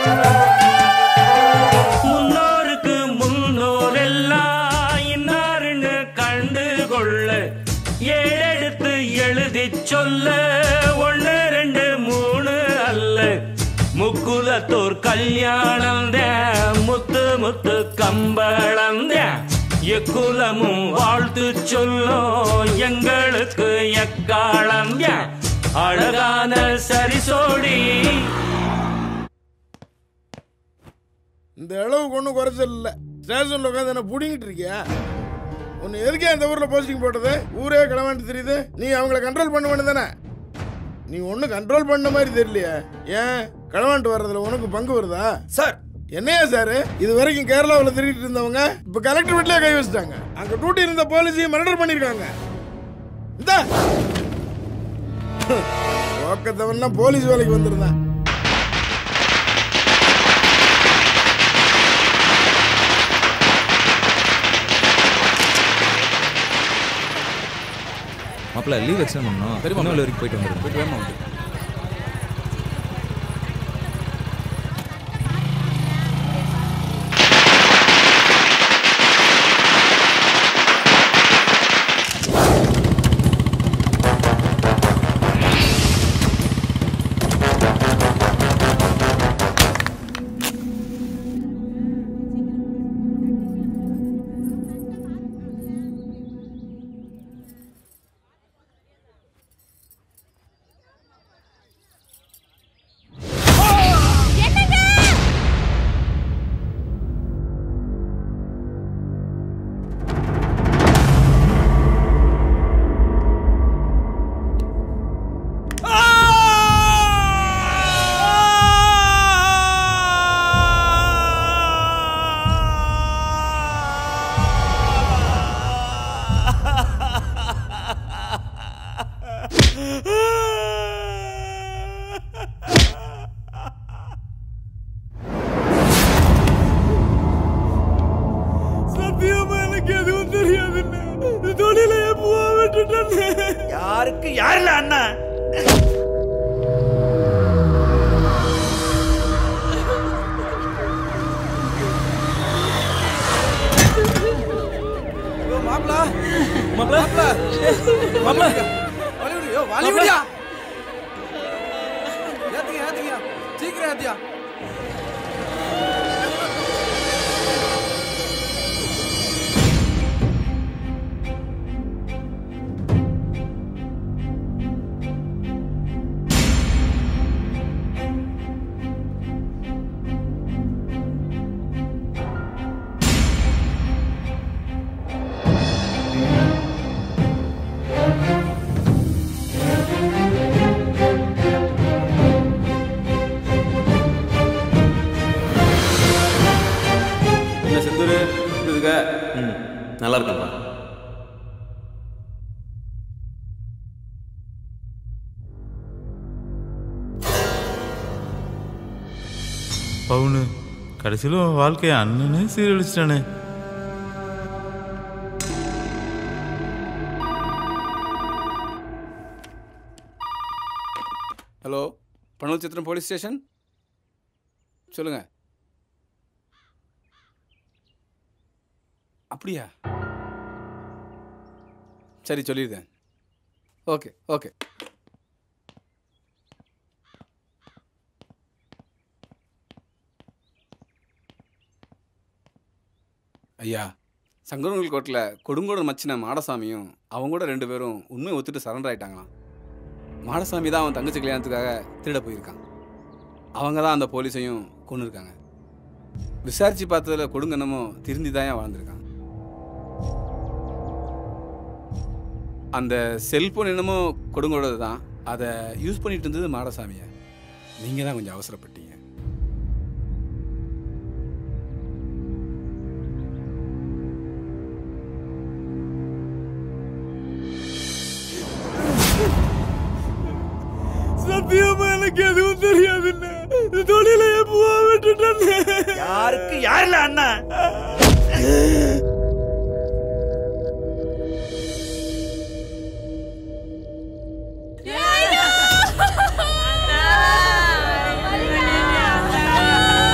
முன்னோருக்கு முன்னோர் எல்லாம் இன்னாருன்னு கண்டு கொள்ள ஏழெடுத்து எழுதி சொல்ல ஒண்ணு ரெண்டு மூணு அல்ல முக்குலத்தோர் கல்யாணம் முத்து முத்து கம்பளம் எக்குலமும் வாழ்த்து சொல்லும் எங்களுக்கு எக்காலம் அழகான சரிசோடி இந்த அளவுக்கு ஒன்றும் குறைச்சல் இல்லை ஸ்டேஷனில் உட்காந்து என்ன பிடிங்கிட்டு இருக்கியா உன்னை எதுக்கே அந்த ஊரில் போஸ்டிங் போட்டது ஊரே கிளம்பிட்டு தெரியுது நீ அவங்கள கண்ட்ரோல் பண்ண வேண்டியதானே நீ ஒன்றும் கண்ட்ரோல் பண்ண மாதிரி தெரியலையே ஏன் களவாண்டு வர்றதுல உனக்கு பங்கு வருதா சார் என்னையா சார் இது வரைக்கும் கேரளாவில் திருடிட்டு இருந்தவங்க இப்போ கலெக்டர் வீட்டிலே கை வச்சிட்டாங்க அங்கே டூட்டி இருந்த போலீஸையும் மர்டர் பண்ணியிருக்காங்க இந்த ஓக்கத்தவன்னா போலீஸ் வேலைக்கு வந்திருந்தான் மாப்பிள்ள லீவ் எக்ஸ்டெண்ட் பண்ணணும் திருநெல்வேலி வரைக்கும் போயிட்டு வந்துருங்க போயிட்டு வேமா வந்து சத்தியமா எனக்கு எதுவும் தெரியாதுன்னு இந்த தொழில எப்போ விட்டுட்டேன்னு யாருக்கு யாருல அண்ணா மாப்பிள மாப்பிள மாப்பிள வாலிவுட் யோ வாலிவுட்யா ஏத்துங்க ஏத்துங்க சீக்கிரம் ஏத்தியா என்ன செந்தூர் இருக்க ம் நல்லா இருக்கேன்ப்பா பவுனு கடைசியில் உன் வாழ்க்கைய அண்ணனே சீரழிச்சிட்டானே ஹலோ பனூர் சித்திரம் போலீஸ் ஸ்டேஷன் சொல்லுங்க அப்படியா சரி சொல்லியிருக்கேன் ஓகே ஓகே ஐயா சங்கரங்கள் கோட்டில் கொடுங்கோடன் மச்சின மாடசாமியும் அவங்க கூட ரெண்டு பேரும் உண்மையை ஒத்துட்டு சரண்டர் ஆயிட்டாங்களாம் மாடசாமி தான் அவன் தங்கச்சி கல்யாணத்துக்காக திருட போயிருக்கான் அவங்க தான் அந்த போலீஸையும் கொண்டு இருக்காங்க விசாரிச்சு பார்த்ததுல கொடுங்கன்னமும் திருந்தி தான் வாழ்ந்திருக்கான் அந்த செல்போன் என்னமோ கொடுங்கோடது தான் அதை யூஸ் பண்ணிட்டு இருந்தது மாடசாமியை நீங்கள் தான் கொஞ்சம் அவசரப்பட்டீங்க சத்தியமா எனக்கு எதுவும் தெரியாதுன்னு இந்த தொழில எப்போ விட்டுட்டேன்னு யாருக்கு யாருல அண்ணா அண்ணா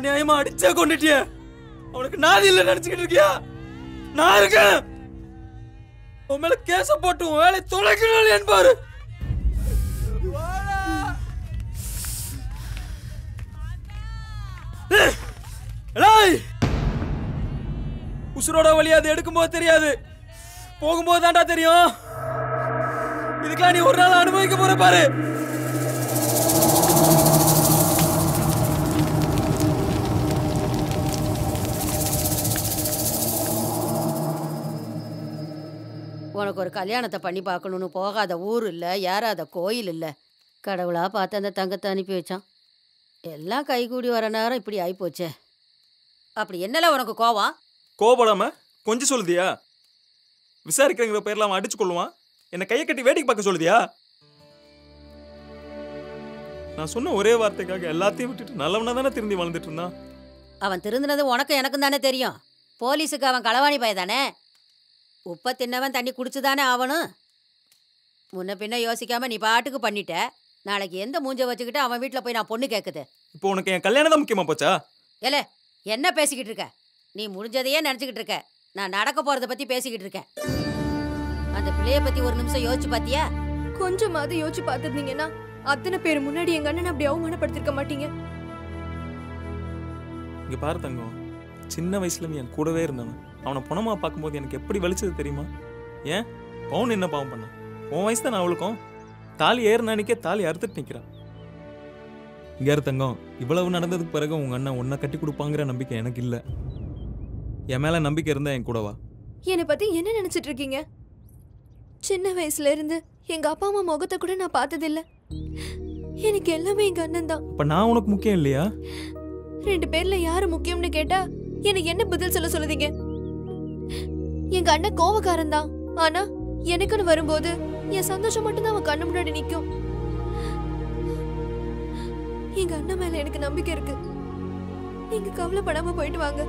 அநியாயமா அடிச்சே கொண்டுட்டிய அவனுக்கு நாதி இல்ல நினைச்சுக்கிட்டு இருக்கியா நான் இருக்கேன் உன் மேல கேச போட்டு உன் வேலை தொலைக்கணும் என்பாரு உசுரோட வழி அது எடுக்கும்போது தெரியாது போகும்போது தான்டா தெரியும் இதுக்கெல்லாம் நீ ஒரு நாள் அனுபவிக்க போற பாரு உனக்கு ஒரு கல்யாணத்தை பண்ணி பார்க்கணும்னு போகாத ஊர் இல்லை ஏறாத கோயில் இல்லை கடவுளா பார்த்து அந்த தங்கத்தை அனுப்பி வச்சான் எல்லாம் கைகூடி வர நேரம் இப்படி ஆயிப்போச்சே அப்படி என்னல உனக்கு கோவம் கோபப்படாம கொஞ்சம் சொல்லுதியா விசாரிக்கிறங்கிற பேர்ல அவன் அடிச்சு கொள்ளுவான் என்னை கையை கட்டி வேடிக்கை பார்க்க சொல்லுதியா நான் சொன்ன ஒரே வார்த்தைக்காக எல்லாத்தையும் விட்டுட்டு நல்லவனா தானே திரும்பி வாழ்ந்துட்டு இருந்தான் அவன் திருந்தினது உனக்கும் எனக்கும் தானே தெரியும் போலீஸுக்கு அவன் களவாணி பய தானே உப்பை தின்னவன் தண்ணி குடிச்சு தானே ஆவணும் முன்ன பின்ன யோசிக்காம நீ பாட்டுக்கு பண்ணிட்ட நாளைக்கு எந்த மூஞ்ச வச்சுக்கிட்டு அவன் வீட்டில் போய் நான் பொண்ணு கேட்குது இப்போ உனக்கு என் கல்யாணம் தான் முக்கியமா போச்சா ஏலே என்ன பேசிக்கிட்டு இருக்க நீ முடிஞ்சதையே நினச்சிக்கிட்டு இருக்க நான் நடக்க போறத பத்தி பேசிக்கிட்டு இருக்கேன் அந்த பிள்ளைய பத்தி ஒரு நிமிஷம் யோசிச்சு பாத்தியா கொஞ்சமாவது யோசிச்சு பார்த்துருந்தீங்கன்னா அத்தனை பேர் முன்னாடி எங்க அண்ணன் அப்படி அவமானப்படுத்திருக்க மாட்டீங்க இங்க பாரு தங்கம் சின்ன வயசுல நீ என் கூடவே இருந்தவன் அவனை பணமா பார்க்கும்போது எனக்கு எப்படி வலிச்சது தெரியுமா ஏன் பவுன் என்ன பாவம் பண்ண உன் வயசு தான் அவளுக்கும் தாலி ஏறின அன்னைக்கே தாலி அறுத்துட்டு நிக்கிறான் இங்க இரு தங்கம் இவ்வளவு நடந்ததுக்கு பிறகு உங்க அண்ணன் உன்னை கட்டி கொடுப்பாங்கிற நம்பிக்கை எனக்கு இல்ல என் மேல நம்பிக்கை இருந்தா என் கூடவா என்னை பத்தி என்ன நினைச்சிட்டு இருக்கீங்க சின்ன வயசுல இருந்து எங்க அப்பா அம்மா முகத்தை கூட நான் பார்த்ததில்ல எனக்கு எல்லாமே எங்க அண்ணன் தான் அப்ப நான் உனக்கு முக்கியம் இல்லையா ரெண்டு பேர்ல யாரு முக்கியம்னு கேட்டா எனக்கு என்ன பதில் சொல்ல சொல்லுதீங்க எங்க அண்ணன் கோவக்காரன் தான் ஆனா எனக்குன்னு வரும்போது என் சந்தோஷம் மட்டும்தான் அவன் கண்ணு முன்னாடி நிக்கும் எங்க அண்ணன் மேல எனக்கு நம்பிக்கை இருக்கு நீங்க கவலைப்படாம போயிட்டு வாங்க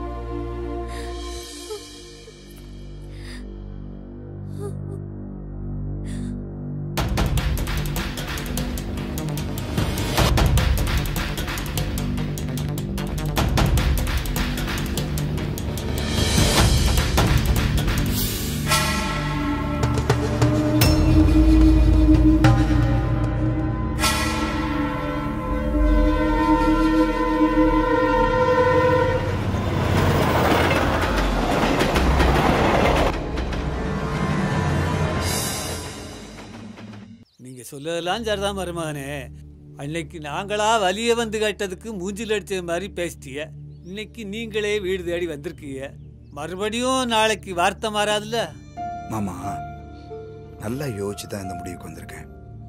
நீங்க சொல்லதெல்லாம் சரிதான் மருமகனே அன்னைக்கு நாங்களா வலிய வந்து கேட்டதுக்கு மூஞ்சில் அடிச்ச மாதிரி பேசிட்டிய இன்னைக்கு நீங்களே வீடு தேடி வந்திருக்கீங்க மறுபடியும் நாளைக்கு வார்த்தை மாறாதுல்ல மாமா நல்லா யோசிச்சு தான் இந்த முடிவுக்கு வந்திருக்கேன்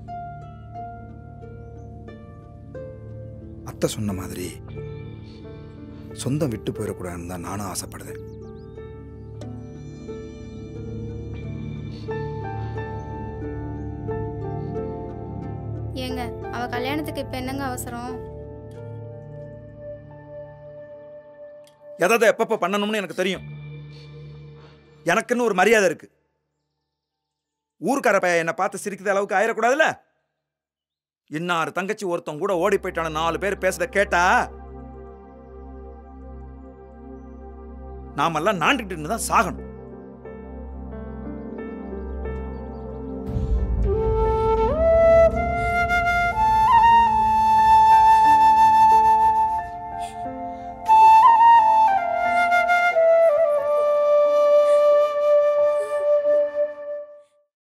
அத்தை சொன்ன மாதிரி சொந்தம் விட்டு போயிடக்கூடாதுன்னு தான் நானும் ஆசைப்படுறேன் ஏங்க அவ கல்யாணத்துக்கு இப்ப என்னங்க அவசரம் எதை எப்பப்ப பண்ணணும்னு எனக்கு தெரியும் எனக்குன்னு ஒரு மரியாதை இருக்கு ஊர்க்கார பையன் என்னை பார்த்து சிரிக்கிற அளவுக்கு ஆயிடக்கூடாதுல்ல இன்னார் தங்கச்சி ஒருத்தன் கூட ஓடி போயிட்டான நாலு பேர் பேசுறத கேட்டா நாமெல்லாம் நாண்டுகிட்டு இருந்து தான் சாகணும்